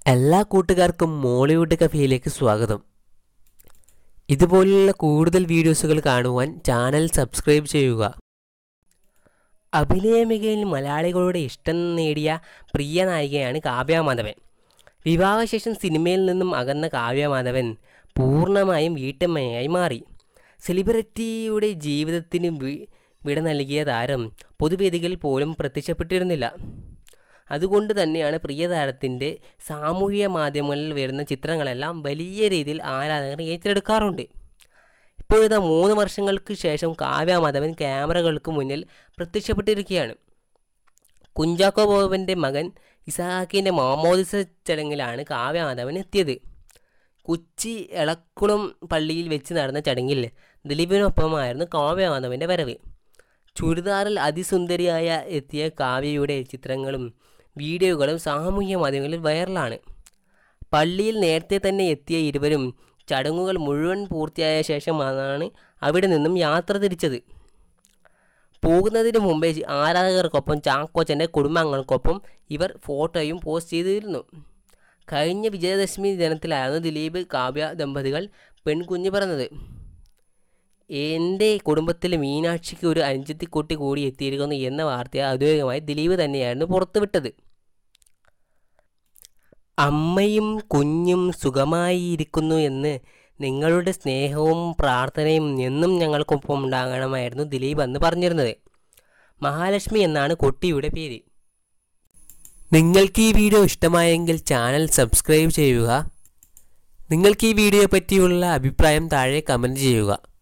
എല്ലാ കൂട്ടുകാർക്കും മോളിവുഡ് കഫേയിലേക്ക് സ്വാഗതം ഇതുപോലുള്ള കൂടുതൽ വീഡിയോസുകൾ കാണുവാൻ ചാനൽ സബ്സ്ക്രൈബ് ചെയ്യുക അഭിനയ മികയിൽ മലയാളികളുടെ ഇഷ്ടം നേടിയ പ്രിയ നായികയാണ് കാവ്യ മാധവൻ വിവാഹശേഷം സിനിമയിൽ നിന്നും അകന്ന കാവ്യ മാധവൻ പൂർണ്ണമായും വീട്ടമ്മയായി മാറി സെലിബ്രിറ്റിയുടെ ജീവിതത്തിന് വി- വിട നൽകിയ താരം പൊതുവേദികളിൽ പോലും പ്രത്യക്ഷപ്പെട്ടിരുന്നില്ല അതുകൊണ്ട് തന്നെയാണ് പ്രിയ താരത്തിൻ്റെ സാമൂഹിക മാധ്യമങ്ങളിൽ വരുന്ന ചിത്രങ്ങളെല്ലാം വലിയ രീതിയിൽ ആരാധകർ ഏറ്റെടുക്കാറുണ്ട് ഇപ്പോഴിതാ മൂന്ന് വർഷങ്ങൾക്ക് ശേഷം കാവ്യ മാധവൻ ക്യാമറകൾക്ക് മുന്നിൽ പ്രത്യക്ഷപ്പെട്ടിരിക്കുകയാണ് കുഞ്ചാക്കോ ബോബൻ്റെ മകൻ ഇസാഖിൻ്റെ മാമോദിസ ചടങ്ങിലാണ് കാവ്യ മാധവൻ എത്തിയത് കൊച്ചി എളക്കുളം പള്ളിയിൽ വെച്ച് നടന്ന ചടങ്ങിൽ ദിലീപിനൊപ്പമായിരുന്നു കാവ്യ മാധവൻ്റെ വരവ് ചുരിദാറിൽ അതിസുന്ദരിയായ എത്തിയ കാവ്യയുടെ ചിത്രങ്ങളും വീഡിയോകളും സാമൂഹ്യ മാധ്യമങ്ങളിൽ വൈറലാണ് പള്ളിയിൽ നേരത്തെ തന്നെ എത്തിയ ഇരുവരും ചടങ്ങുകൾ മുഴുവൻ പൂർത്തിയായ ശേഷമാണ് അവിടെ നിന്നും യാത്ര തിരിച്ചത് പോകുന്നതിന് മുമ്പേ ആരാധകർക്കൊപ്പം ചാക്കോച്ചൻ്റെ കുടുംബാംഗങ്ങൾക്കൊപ്പം ഇവർ ഫോട്ടോയും പോസ്റ്റ് ചെയ്തിരുന്നു കഴിഞ്ഞ വിജയദശമി ദിനത്തിലായിരുന്നു ദിലീപ് കാവ്യ ദമ്പതികൾ പെൺകുഞ്ഞ് പിറന്നത് എൻ്റെ കുടുംബത്തിൽ മീനാക്ഷിക്ക് ഒരു അഞ്ചത്തിക്കുട്ടി കൂടി എത്തിയിരിക്കുന്നു എന്ന വാർത്ത ഔദ്യോഗികമായി ദിലീപ് തന്നെയായിരുന്നു പുറത്തുവിട്ടത് അമ്മയും കുഞ്ഞും സുഖമായി ഇരിക്കുന്നു എന്ന് നിങ്ങളുടെ സ്നേഹവും പ്രാർത്ഥനയും എന്നും ഞങ്ങൾക്കൊപ്പം ഉണ്ടാകണമായിരുന്നു ദിലീപ് അന്ന് പറഞ്ഞിരുന്നത് മഹാലക്ഷ്മി എന്നാണ് കുട്ടിയുടെ പേര് നിങ്ങൾക്ക് ഈ വീഡിയോ ഇഷ്ടമായെങ്കിൽ ചാനൽ സബ്സ്ക്രൈബ് ചെയ്യുക നിങ്ങൾക്ക് ഈ വീഡിയോ പറ്റിയുള്ള അഭിപ്രായം താഴെ കമൻറ്റ് ചെയ്യുക